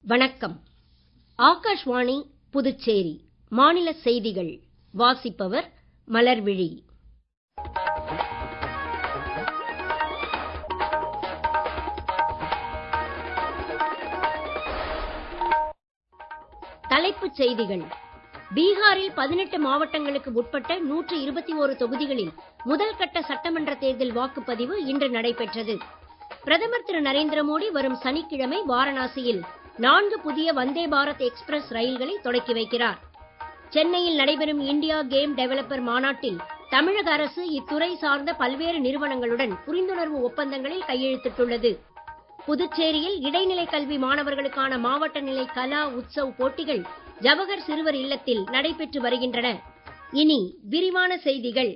வணக்கம் ஆகாஷ்வாணி புதுச்சேரி மாநில செய்திகள் வாசிப்பவர் மலர்விழி தலைப்புச் செய்திகள் பீகாரில் பதினெட்டு மாவட்டங்களுக்கு உட்பட்ட நூற்று இருபத்தி ஓரு தொகுதிகளில் முதல் கட்ட சட்டமன்ற தேர்தல் வாக்குப்பதிவு இன்று நடைபெற்றது பிரதமர் திரு நரேந்திர மோடி வரும் சனிக்கிழமை வாரணாசியில் நான்கு புதிய வந்தே பாரத் எக்ஸ்பிரஸ் ரயில்களை தொடக்கி வைக்கிறார் சென்னையில் நடைபெறும் இந்தியா கேம் டெவலப்பர் மாநாட்டில் தமிழக அரசு இத்துறை சார்ந்த பல்வேறு நிறுவனங்களுடன் புரிந்துணர்வு ஒப்பந்தங்களில் கையெழுத்திட்டுள்ளது புதுச்சேரியில் இடைநிலை கல்வி மாணவர்களுக்கான மாவட்ட நிலை கலா உத்சவ் போட்டிகள் ஜவஹர் சிறுவர் இல்லத்தில் நடைபெற்று வருகின்றன இனி விரிவான செய்திகள்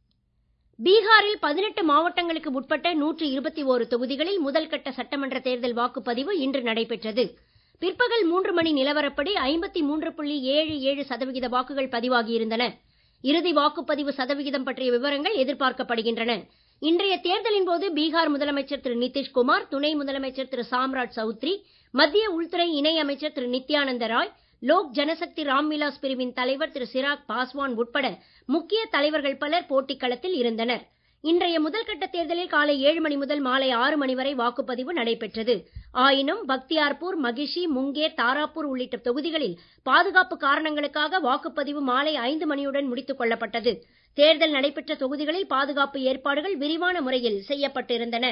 பீகாரில் பதினெட்டு மாவட்டங்களுக்கு உட்பட்ட நூற்று இருபத்தி ஓரு தொகுதிகளில் முதல் கட்ட சட்டமன்ற தேர்தல் வாக்குப்பதிவு இன்று நடைபெற்றது பிற்பகல் மூன்று மணி நிலவரப்படி ஐம்பத்தி மூன்று புள்ளி ஏழு ஏழு சதவிகித வாக்குகள் பதிவாகியிருந்தன இறுதி வாக்குப்பதிவு சதவிகிதம் பற்றிய விவரங்கள் எதிர்பார்க்கப்படுகின்றன இன்றைய தேர்தலின் போது பீகார் முதலமைச்சர் திரு நிதிஷ்குமார் துணை முதலமைச்சர் திரு சாம்ராஜ் சௌத்ரி மத்திய உள்துறை இணை அமைச்சர் திரு நித்யானந்த ராய் லோக் ஜனசக்தி ராம்விலாஸ் பிரிவின் தலைவர் திரு சிராக் பாஸ்வான் உட்பட முக்கிய தலைவர்கள் பலர் போட்டிக் களத்தில் இருந்தனர் இன்றைய முதல்கட்ட தேர்தலில் காலை ஏழு மணி முதல் மாலை ஆறு மணி வரை வாக்குப்பதிவு நடைபெற்றது ஆயினும் பக்தியார்பூர் மகிஷி முங்கேர் தாராப்பூர் உள்ளிட்ட தொகுதிகளில் பாதுகாப்பு காரணங்களுக்காக வாக்குப்பதிவு மாலை ஐந்து மணியுடன் முடித்துக் கொள்ளப்பட்டது தேர்தல் நடைபெற்ற தொகுதிகளில் பாதுகாப்பு ஏற்பாடுகள் விரிவான முறையில் செய்யப்பட்டிருந்தன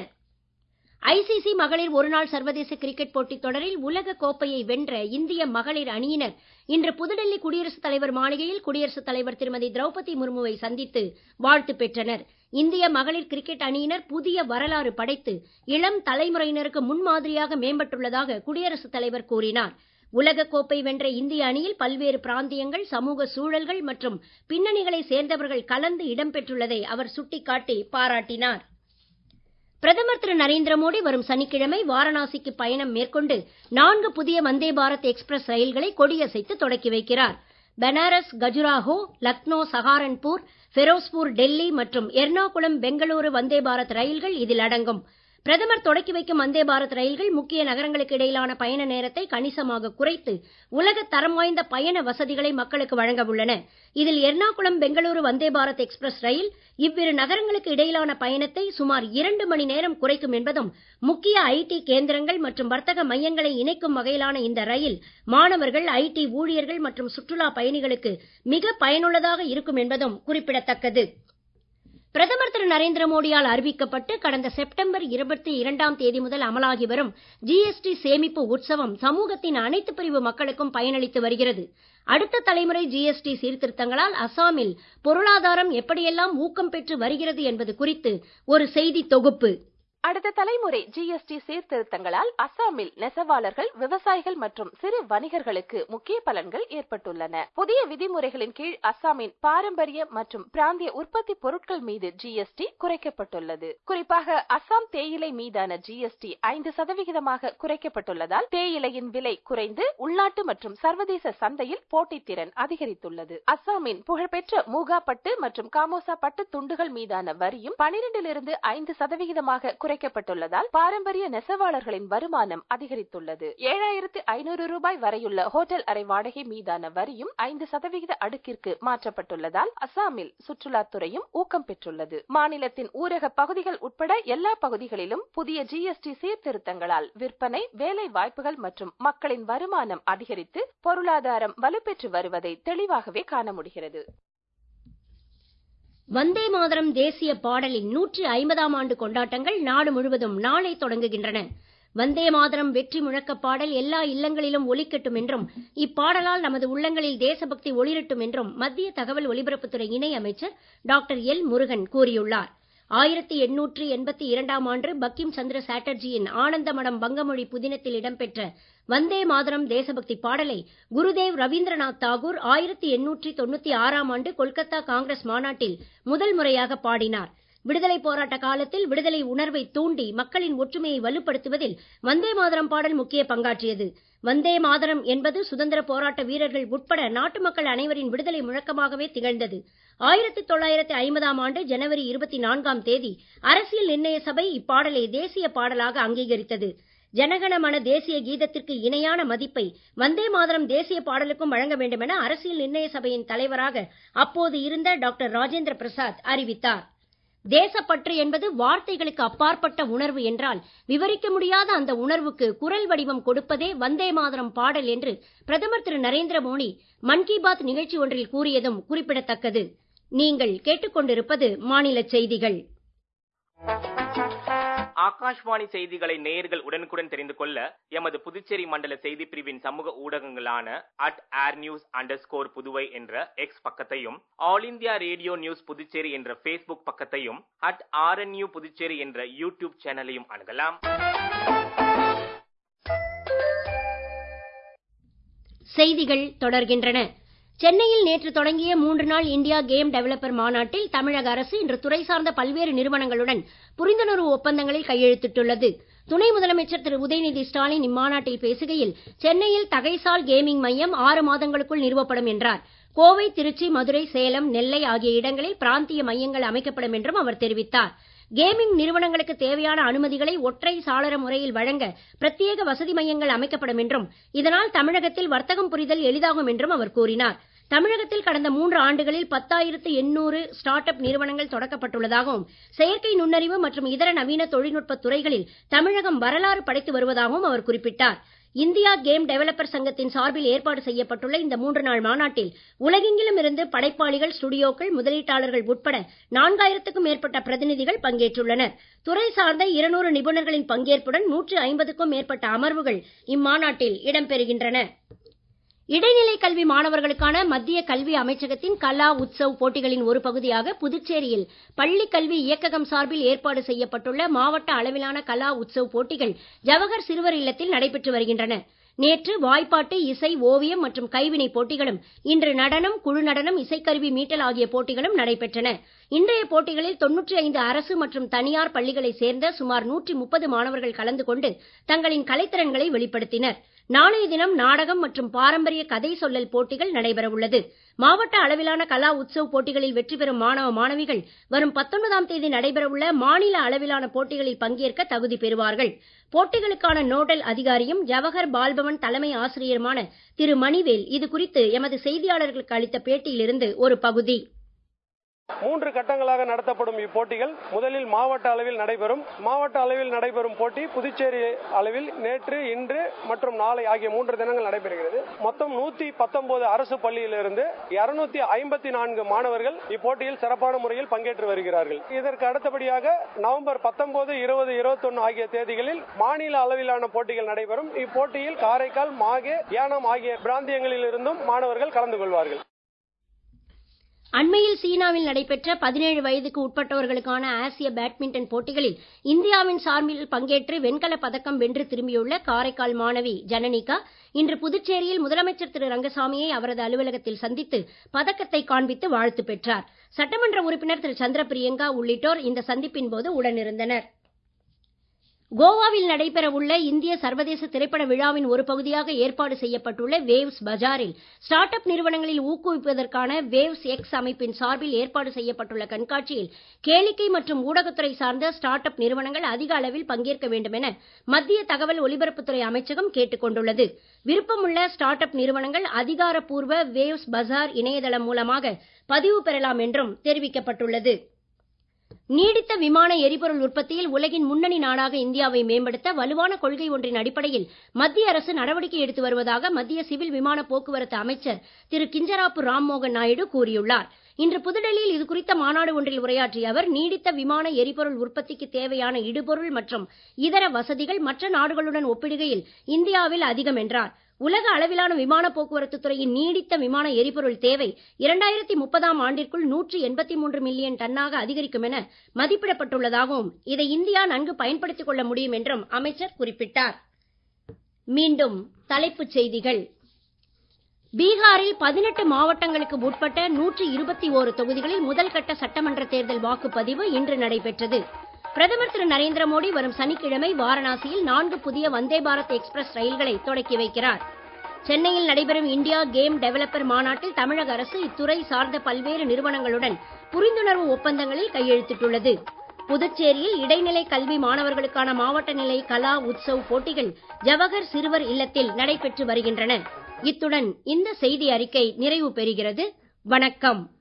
ஐசிசி மகளிர் ஒருநாள் சர்வதேச கிரிக்கெட் போட்டித் தொடரில் உலக கோப்பையை வென்ற இந்திய மகளிர் அணியினர் இன்று புதுடெல்லி குடியரசுத் தலைவர் மாளிகையில் குடியரசுத் தலைவர் திருமதி திரௌபதி முர்முவை சந்தித்து வாழ்த்து பெற்றனர் இந்திய மகளிர் கிரிக்கெட் அணியினர் புதிய வரலாறு படைத்து இளம் தலைமுறையினருக்கு முன்மாதிரியாக மேம்பட்டுள்ளதாக குடியரசுத் தலைவர் கூறினார் உலக கோப்பை வென்ற இந்திய அணியில் பல்வேறு பிராந்தியங்கள் சமூக சூழல்கள் மற்றும் பின்னணிகளை சேர்ந்தவர்கள் கலந்து இடம்பெற்றுள்ளதை அவர் சுட்டிக்காட்டி பாராட்டினார் பிரதமர் திரு நரேந்திர மோடி வரும் சனிக்கிழமை வாரணாசிக்கு பயணம் மேற்கொண்டு நான்கு புதிய வந்தே பாரத் எக்ஸ்பிரஸ் ரயில்களை கொடியசைத்து தொடக்கி வைக்கிறார் பனாரஸ் கஜுராஹோ லக்னோ சஹாரன்பூர் ஃபெரோஸ்பூர் டெல்லி மற்றும் எர்ணாகுளம் பெங்களூரு வந்தே பாரத் ரயில்கள் இதில் அடங்கும் பிரதமர் தொடக்கி வைக்கும் வந்தே பாரத் ரயில்கள் முக்கிய நகரங்களுக்கு இடையிலான பயண நேரத்தை கணிசமாக குறைத்து உலக தரம் வாய்ந்த பயண வசதிகளை மக்களுக்கு வழங்க உள்ளன இதில் எர்ணாகுளம் பெங்களூரு வந்தே பாரத் எக்ஸ்பிரஸ் ரயில் இவ்விரு நகரங்களுக்கு இடையிலான பயணத்தை சுமார் இரண்டு மணி நேரம் குறைக்கும் என்பதும் முக்கிய ஐடி கேந்திரங்கள் மற்றும் வர்த்தக மையங்களை இணைக்கும் வகையிலான இந்த ரயில் மாணவர்கள் ஐடி ஊழியர்கள் மற்றும் சுற்றுலா பயணிகளுக்கு மிக பயனுள்ளதாக இருக்கும் என்பதும் குறிப்பிடத்தக்கது பிரதமர் திரு நரேந்திர மோடியால் அறிவிக்கப்பட்டு கடந்த செப்டம்பர் இருபத்தி இரண்டாம் தேதி முதல் அமலாகி வரும் ஜிஎஸ்டி சேமிப்பு உற்சவம் சமூகத்தின் அனைத்து பிரிவு மக்களுக்கும் பயனளித்து வருகிறது அடுத்த தலைமுறை ஜிஎஸ்டி சீர்திருத்தங்களால் அசாமில் பொருளாதாரம் எப்படியெல்லாம் ஊக்கம் பெற்று வருகிறது என்பது குறித்து ஒரு செய்தி தொகுப்பு அடுத்த தலைமுறை ஜிஎஸ்டி சீர்திருத்தங்களால் அசாமில் நெசவாளர்கள் விவசாயிகள் மற்றும் சிறு வணிகர்களுக்கு முக்கிய பலன்கள் ஏற்பட்டுள்ளன புதிய விதிமுறைகளின் கீழ் அசாமின் பாரம்பரிய மற்றும் பிராந்திய உற்பத்தி பொருட்கள் மீது ஜிஎஸ்டி குறைக்கப்பட்டுள்ளது குறிப்பாக அசாம் தேயிலை மீதான ஜிஎஸ்டி ஐந்து சதவிகிதமாக குறைக்கப்பட்டுள்ளதால் தேயிலையின் விலை குறைந்து உள்நாட்டு மற்றும் சர்வதேச சந்தையில் போட்டித்திறன் அதிகரித்துள்ளது அசாமின் புகழ்பெற்ற மூகா பட்டு மற்றும் காமோசா பட்டு துண்டுகள் மீதான வரியும் பனிரெண்டிலிருந்து ஐந்து சதவிகிதமாக குறைக்கப்பட்டுள்ளதால் பாரம்பரிய நெசவாளர்களின் வருமானம் அதிகரித்துள்ளது ஏழாயிரத்து ஐநூறு ரூபாய் வரையுள்ள ஹோட்டல் அறை வாடகை மீதான வரியும் ஐந்து சதவிகித அடுக்கிற்கு மாற்றப்பட்டுள்ளதால் அசாமில் சுற்றுலாத்துறையும் ஊக்கம் பெற்றுள்ளது மாநிலத்தின் ஊரக பகுதிகள் உட்பட எல்லா பகுதிகளிலும் புதிய ஜிஎஸ்டி சீர்திருத்தங்களால் விற்பனை வேலை வாய்ப்புகள் மற்றும் மக்களின் வருமானம் அதிகரித்து பொருளாதாரம் வலுப்பெற்று வருவதை தெளிவாகவே காண முடிகிறது வந்தே மாதரம் தேசிய பாடலின் நூற்றி ஐம்பதாம் ஆண்டு கொண்டாட்டங்கள் நாடு முழுவதும் நாளை தொடங்குகின்றன வந்தே மாதரம் வெற்றி முழக்க பாடல் எல்லா இல்லங்களிலும் ஒலிக்கட்டும் என்றும் இப்பாடலால் நமது உள்ளங்களில் தேசபக்தி ஒளிரட்டும் என்றும் மத்திய தகவல் ஒலிபரப்புத்துறை இணை அமைச்சர் டாக்டர் எல் முருகன் கூறியுள்ளார் ஆயிரத்தி எண்ணூற்று எண்பத்தி இரண்டாம் ஆண்டு பக்கிம் சந்திர சாட்டர்ஜியின் ஆனந்தமடம் வங்கமொழி புதினத்தில் இடம்பெற்ற வந்தே மாதரம் தேசபக்தி பாடலை குருதேவ் ரவீந்திரநாத் தாகூர் ஆயிரத்தி எண்ணூற்றி தொண்ணூத்தி ஆறாம் ஆண்டு கொல்கத்தா காங்கிரஸ் மாநாட்டில் முதல் முறையாக பாடினார் விடுதலை போராட்ட காலத்தில் விடுதலை உணர்வை தூண்டி மக்களின் ஒற்றுமையை வலுப்படுத்துவதில் வந்தே மாதரம் பாடல் முக்கிய பங்காற்றியது வந்தே மாதரம் என்பது சுதந்திர போராட்ட வீரர்கள் உட்பட நாட்டு மக்கள் அனைவரின் விடுதலை முழக்கமாகவே திகழ்ந்தது ஆயிரத்தி தொள்ளாயிரத்தி ஐம்பதாம் ஆண்டு ஜனவரி இருபத்தி நான்காம் தேதி அரசியல் நிர்ணய சபை இப்பாடலை தேசிய பாடலாக அங்கீகரித்தது ஜனகணமன தேசிய கீதத்திற்கு இணையான மதிப்பை வந்தே மாதரம் தேசிய பாடலுக்கும் வழங்க வேண்டும் என அரசியல் நிர்ணய சபையின் தலைவராக அப்போது இருந்த டாக்டர் ராஜேந்திர பிரசாத் அறிவித்தார் தேசப்பற்று என்பது வார்த்தைகளுக்கு அப்பாற்பட்ட உணர்வு என்றால் விவரிக்க முடியாத அந்த உணர்வுக்கு குரல் வடிவம் கொடுப்பதே வந்தே மாதரம் பாடல் என்று பிரதமர் திரு நரேந்திர மோடி மன் கி பாத் நிகழ்ச்சி ஒன்றில் கூறியதும் குறிப்பிடத்தக்கது நீங்கள் கேட்டுக்கொண்டிருப்பது மாநில செய்திகள் ஆகாஷ்வாணி செய்திகளை நேயர்கள் உடனுக்குடன் தெரிந்து கொள்ள எமது புதுச்சேரி மண்டல செய்தி பிரிவின் சமூக ஊடகங்களான at AIR news under Puduvai என்ற எக்ஸ் பக்கத்தையும் all India radio news Puducherry என்ற ஃபேஸ்புக் பக்கத்தையும் அட் ஆர்என்யூ புதுச்சேரி என்ற யூடியூப் சேனலையும் அணுகலாம் செய்திகள் தொடர்கின்றன சென்னையில் நேற்று தொடங்கிய மூன்று நாள் இந்தியா கேம் டெவலப்பர் மாநாட்டில் தமிழக அரசு இன்று துறை சார்ந்த பல்வேறு நிறுவனங்களுடன் புரிந்துணர்வு ஒப்பந்தங்களில் கையெழுத்திட்டுள்ளது துணை முதலமைச்சர் திரு உதயநிதி ஸ்டாலின் இம்மாநாட்டில் பேசுகையில் சென்னையில் தகைசால் கேமிங் மையம் ஆறு மாதங்களுக்குள் நிறுவப்படும் என்றார் கோவை திருச்சி மதுரை சேலம் நெல்லை ஆகிய இடங்களில் பிராந்திய மையங்கள் அமைக்கப்படும் என்றும் அவர் தெரிவித்தார் கேமிங் நிறுவனங்களுக்கு தேவையான அனுமதிகளை ஒற்றை சாளர முறையில் வழங்க பிரத்யேக வசதி மையங்கள் அமைக்கப்படும் என்றும் இதனால் தமிழகத்தில் வர்த்தகம் புரிதல் எளிதாகும் என்றும் அவர் கூறினார் தமிழகத்தில் கடந்த மூன்று ஆண்டுகளில் பத்தாயிரத்து எண்ணூறு ஸ்டார்ட் அப் நிறுவனங்கள் தொடக்கப்பட்டுள்ளதாகவும் செயற்கை நுண்ணறிவு மற்றும் இதர நவீன தொழில்நுட்ப துறைகளில் தமிழகம் வரலாறு படைத்து வருவதாகவும் அவர் குறிப்பிட்டார் இந்தியா கேம் டெவலப்பர் சங்கத்தின் சார்பில் ஏற்பாடு செய்யப்பட்டுள்ள இந்த மூன்று நாள் மாநாட்டில் உலகெங்கிலும் இருந்து படைப்பாளிகள் ஸ்டுடியோக்கள் முதலீட்டாளர்கள் உட்பட நான்காயிரத்துக்கும் மேற்பட்ட பிரதிநிதிகள் பங்கேற்றுள்ளனர் துறை சார்ந்த இருநூறு நிபுணர்களின் பங்கேற்புடன் நூற்று ஐம்பதுக்கும் மேற்பட்ட அமர்வுகள் இம்மாநாட்டில் இடம்பெறுகின்றன இடைநிலை கல்வி மாணவர்களுக்கான மத்திய கல்வி அமைச்சகத்தின் கலா உத்சவ் போட்டிகளின் ஒரு பகுதியாக புதுச்சேரியில் பள்ளி கல்வி இயக்ககம் சார்பில் ஏற்பாடு செய்யப்பட்டுள்ள மாவட்ட அளவிலான கலா உத்சவ் போட்டிகள் ஜவஹர் சிறுவர் இல்லத்தில் நடைபெற்று வருகின்றன நேற்று வாய்ப்பாட்டு இசை ஓவியம் மற்றும் கைவினை போட்டிகளும் இன்று நடனம் குழு நடனம் இசைக்கருவி மீட்டல் ஆகிய போட்டிகளும் நடைபெற்றன இன்றைய போட்டிகளில் தொன்னூற்றி ஐந்து அரசு மற்றும் தனியார் பள்ளிகளைச் சேர்ந்த சுமார் நூற்றி முப்பது மாணவர்கள் கலந்து கொண்டு தங்களின் கலைத்திறன்களை வெளிப்படுத்தினர் நாளைய தினம் நாடகம் மற்றும் பாரம்பரிய கதை சொல்லல் போட்டிகள் நடைபெற உள்ளது மாவட்ட அளவிலான கலா உத்சவ் போட்டிகளில் வெற்றி பெறும் மாணவ மாணவிகள் வரும் பத்தொன்பதாம் தேதி நடைபெறவுள்ள மாநில அளவிலான போட்டிகளில் பங்கேற்க தகுதி பெறுவார்கள் போட்டிகளுக்கான நோடல் அதிகாரியும் ஜவஹர் பால்பவன் தலைமை ஆசிரியருமான திரு மணிவேல் இது குறித்து எமது செய்தியாளர்களுக்கு அளித்த பேட்டியிலிருந்து ஒரு பகுதி மூன்று கட்டங்களாக நடத்தப்படும் இப்போட்டிகள் முதலில் மாவட்ட அளவில் நடைபெறும் மாவட்ட அளவில் நடைபெறும் போட்டி புதுச்சேரி அளவில் நேற்று இன்று மற்றும் நாளை ஆகிய மூன்று தினங்கள் நடைபெறுகிறது மொத்தம் நூத்தி பத்தொன்பது அரசு பள்ளியிலிருந்து இருநூத்தி ஐம்பத்தி நான்கு மாணவர்கள் இப்போட்டியில் சிறப்பான முறையில் பங்கேற்று வருகிறார்கள் இதற்கு அடுத்தபடியாக நவம்பர் பத்தொன்பது இருபது இருபத்தொன்னு ஆகிய தேதிகளில் மாநில அளவிலான போட்டிகள் நடைபெறும் இப்போட்டியில் காரைக்கால் மாகே ஏனாம் ஆகிய பிராந்தியங்களில் இருந்தும் மாணவர்கள் கலந்து கொள்வார்கள் அண்மையில் சீனாவில் நடைபெற்ற பதினேழு வயதுக்கு உட்பட்டவர்களுக்கான ஆசிய பேட்மிண்டன் போட்டிகளில் இந்தியாவின் சார்பில் பங்கேற்று வெண்கலப் பதக்கம் வென்று திரும்பியுள்ள காரைக்கால் மாணவி ஜனனிகா இன்று புதுச்சேரியில் முதலமைச்சர் திரு ரங்கசாமியை அவரது அலுவலகத்தில் சந்தித்து பதக்கத்தை காண்பித்து வாழ்த்து பெற்றார் சட்டமன்ற உறுப்பினர் திரு சந்திர பிரியங்கா உள்ளிட்டோர் இந்த சந்திப்பின் போது உடனிருந்தனர் கோவாவில் நடைபெறவுள்ள இந்திய சர்வதேச திரைப்பட விழாவின் ஒரு பகுதியாக ஏற்பாடு செய்யப்பட்டுள்ள வேவ்ஸ் பஜாரில் ஸ்டார்ட் அப் நிறுவனங்களில் ஊக்குவிப்பதற்கான வேவ்ஸ் எக்ஸ் அமைப்பின் சார்பில் ஏற்பாடு செய்யப்பட்டுள்ள கண்காட்சியில் கேளிக்கை மற்றும் ஊடகத்துறை சார்ந்த ஸ்டார்ட் அப் நிறுவனங்கள் அதிக அளவில் பங்கேற்க வேண்டும் என மத்திய தகவல் ஒலிபரப்புத்துறை அமைச்சகம் கேட்டுக் கொண்டுள்ளது விருப்பமுள்ள ஸ்டார்ட் அப் நிறுவனங்கள் அதிகாரப்பூர்வ வேவ்ஸ் பஜார் இணையதளம் மூலமாக பதிவு பெறலாம் என்றும் தெரிவிக்கப்பட்டுள்ளது நீடித்த விமான எரிபொருள் உற்பத்தியில் உலகின் முன்னணி நாடாக இந்தியாவை மேம்படுத்த வலுவான கொள்கை ஒன்றின் அடிப்படையில் மத்திய அரசு நடவடிக்கை எடுத்து வருவதாக மத்திய சிவில் விமான போக்குவரத்து அமைச்சர் திரு கிஞ்சராப்பு ராம்மோகன் நாயுடு கூறியுள்ளார் இன்று புதுடெல்லியில் இது குறித்த மாநாடு ஒன்றில் உரையாற்றிய அவர் நீடித்த விமான எரிபொருள் உற்பத்திக்கு தேவையான இடுபொருள் மற்றும் இதர வசதிகள் மற்ற நாடுகளுடன் ஒப்பிடுகையில் இந்தியாவில் அதிகம் என்றார் உலக அளவிலான விமான போக்குவரத்து துறையின் நீடித்த விமான எரிபொருள் தேவை இரண்டாயிரத்தி முப்பதாம் ஆண்டிற்குள் நூற்றி எண்பத்தி மூன்று மில்லியன் டன்னாக அதிகரிக்கும் என மதிப்பிடப்பட்டுள்ளதாகவும் இதை இந்தியா நன்கு பயன்படுத்திக் கொள்ள முடியும் என்றும் அமைச்சர் குறிப்பிட்டார் மீண்டும் தலைப்புச் செய்திகள் பீகாரில் பதினெட்டு மாவட்டங்களுக்கு உட்பட்ட நூற்றி இருபத்தி ஓரு தொகுதிகளில் முதல் கட்ட சட்டமன்ற தேர்தல் வாக்குப்பதிவு இன்று நடைபெற்றது பிரதமர் திரு நரேந்திர மோடி வரும் சனிக்கிழமை வாரணாசியில் நான்கு புதிய வந்தே பாரத் எக்ஸ்பிரஸ் ரயில்களை தொடக்கி வைக்கிறார் சென்னையில் நடைபெறும் இந்தியா கேம் டெவலப்பர் மாநாட்டில் தமிழக அரசு இத்துறை சார்ந்த பல்வேறு நிறுவனங்களுடன் புரிந்துணர்வு ஒப்பந்தங்களில் கையெழுத்திட்டுள்ளது புதுச்சேரியில் இடைநிலை கல்வி மாணவர்களுக்கான மாவட்ட நிலை கலா உத்சவ் போட்டிகள் ஜவஹர் சிறுவர் இல்லத்தில் நடைபெற்று வருகின்றன இத்துடன் இந்த செய்தி அறிக்கை நிறைவு பெறுகிறது வணக்கம்